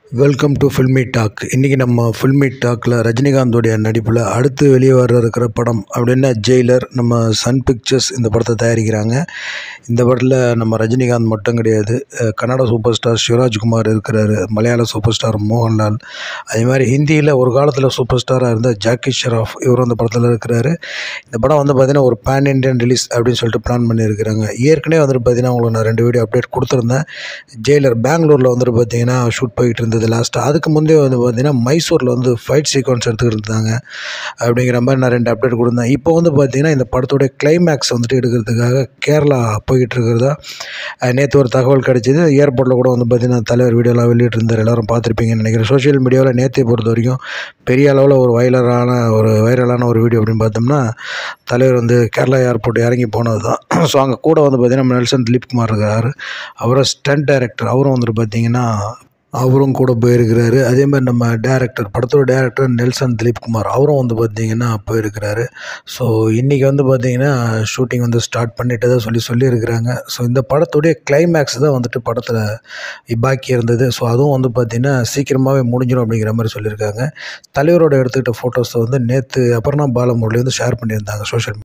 welcome to filmi talk இன்றைக்கி நம்ம ஃபில்மி டாக்கில் ரஜினிகாந்தோடைய நடிப்பில் அடுத்து வெளியே வர இருக்கிற படம் அப்படின்னா ஜெயிலர் நம்ம சன் பிக்சர்ஸ் இந்த படத்தை தயாரிக்கிறாங்க இந்த படத்தில் நம்ம ரஜினிகாந்த் மட்டும் கிடையாது அஹ் கன்னட சூப்பர் ஸ்டார் சிவராஜ்குமார் இருக்கிறாரு மலையாள சூப்பர் ஸ்டார் மோகன்லால் அதே மாதிரி ஹிந்தியில் ஒரு காலத்தில் சூப்பர் ஸ்டாராக இருந்த ஜாக்கி ஷெராஃப் இவரும் அந்த படத்தில் இருக்கிறாரு இந்த படம் வந்து பார்த்திங்கன்னா ஒரு பேன் இண்டியன் ரிலீஸ் அப்படின்னு சொல்லிட்டு பிளான் பண்ணியிருக்கிறாங்க ஏற்கனவே வந்துட்டு பார்த்திங்கன்னா உங்களுக்கு நான் ரெண்டு வீடியோ அப்டேட் கொடுத்துருந்தேன் ஜெயிலர் பெங்களூரில் வந்துட்டு பார்த்தீங்கன்னா ஷூட் போயிட்டு இருந்தது லாஸ்ட்டாக அதுக்கு முந்தைய வந்து பார்த்தீங்கன்னா மைசூரில் வந்து ஃபைட் சீக்வன்ஸ் எடுத்துக்கிட்டு இருந்தாங்க அப்படிங்கிற மாதிரி நான் ரெண்டு அப்டேட் கொடுத்தேன் இப்போ வந்து பார்த்தீங்கன்னா இந்த படத்தோடைய கிளைமேக்ஸ் வந்துட்டு எடுக்கிறதுக்காக கேரளா போய்கிட்டு இருக்கிறதா நேற்று ஒரு தகவல் கிடைச்சிது ஏர்போர்ட்டில் கூட வந்து பார்த்தீங்கன்னா தலைவர் வீடியோலாம் வெளியிட்டிருந்தார் எல்லாரும் பார்த்துருப்பீங்கன்னு நினைக்கிறேன் சோஷியல் மீடியாவில் நேற்றை பொறுத்த வரைக்கும் பெரிய அளவில் ஒரு வைரலான ஒரு வைரலான ஒரு வீடியோ அப்படின்னு பார்த்தோம்னா தலைவர் வந்து கேரளா ஏர்போர்ட் இறங்கி போனது தான் ஸோ அங்கே கூட வந்து பார்த்தீங்கன்னா நெல்சன் திலீப்குமார் இருக்கார் அவரும் ஸ்டண்ட் டைரக்டர் அவரும் வந்துட்டு பார்த்தீங்கன்னா அவரும் கூட போயிருக்கிறாரு அதே மாதிரி நம்ம டேரக்டர் படத்தோட டேரக்டர் நெல்சன் திலீப்குமார் அவரும் வந்து பார்த்தீங்கன்னா போயிருக்கிறாரு ஸோ இன்றைக்கி வந்து பார்த்தீங்கன்னா ஷூட்டிங் வந்து ஸ்டார்ட் பண்ணிட்டு தான் சொல்லி சொல்லியிருக்கிறாங்க ஸோ இந்த படத்துடைய கிளைமேக்ஸ் தான் வந்துட்டு படத்தில் பாக்கி இருந்தது ஸோ அதுவும் வந்து பார்த்திங்கன்னா சீக்கிரமாகவே முடிஞ்சிடும் அப்படிங்கிற மாதிரி சொல்லியிருக்காங்க தலைவரோட எடுத்துக்கிட்ட ஃபோட்டோஸை வந்து நேற்று அபர்ணா பாலமுரளி வந்து ஷேர் பண்ணியிருந்தாங்க சோஷியல்